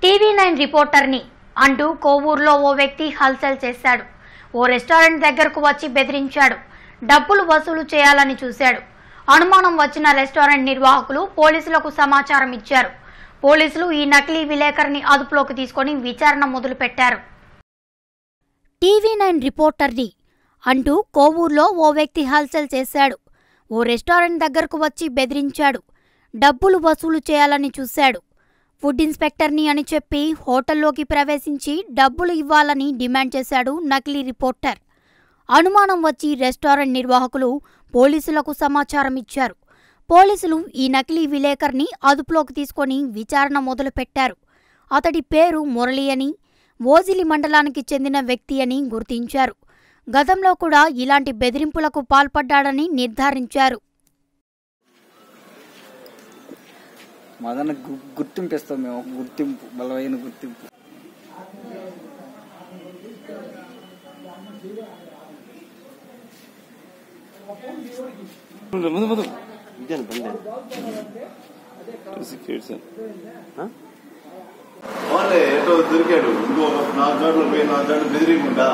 TV nine రిపోర్టర్ని అంటూ కోవూరులో ఓ వ్యక్తి హల్చల్ చేశాడు ఓ రెస్టారెంట్ దగ్గరకు వచ్చి బెదిరించాడు డబ్బులు వసూలు చేయాలని చూశాడు అనుమానం వచ్చిన రెస్టారెంట్ నిర్వాహకులు పోలీసులకు సమాచారం ఇచ్చారు పోలీసులు ఈ నకిలీ విలేకరిని అదుపులోకి తీసుకొని విచారణ మొదలుపెట్టారు టీవీ నైన్ రిపోర్టర్ని అంటూ కోవూరులో ఓ వ్యక్తి హల్చల్ చేశాడు ఓ రెస్టారెంట్ దగ్గరకు వచ్చి బెదిరించాడు డబ్బులు వసూలు చేయాలని చూశాడు ఫుడ్ ఇన్స్పెక్టర్ని అని చెప్పి హోటల్లోకి ప్రవేశించి డబ్బులు ఇవ్వాలని డిమాండ్ చేశాడు నకిలీ రిపోర్టర్ అనుమానం వచ్చి రెస్టారెంట్ నిర్వాహకులు పోలీసులకు సమాచారం ఇచ్చారు పోలీసులు ఈ నకిలీ విలేకర్ని అదుపులోకి తీసుకొని విచారణ మొదలుపెట్టారు అతడి పేరు మురళి అని ఓజిలి మండలానికి చెందిన వ్యక్తి అని గుర్తించారు గతంలో కూడా ఇలాంటి బెదిరింపులకు పాల్పడ్డాడని నిర్ధారించారు మదన గు- గుర్తింపు ఇస్తాం మేము గుర్తింపు బలమైన గుర్తింపు ముందు ముందు ముందు ఇదేనా బండి సిక్స్ ఓన్లీ ఎటో దొరికాడు ఇంకో నాలుగు చోట్ల పోయి నాలుగు చోట్ల బెదిరికుండా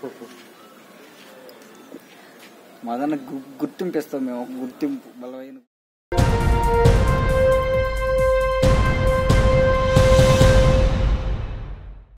మదన గు- గుర్తింపు ఇస్తాం మేము గుర్తింపు బలమైన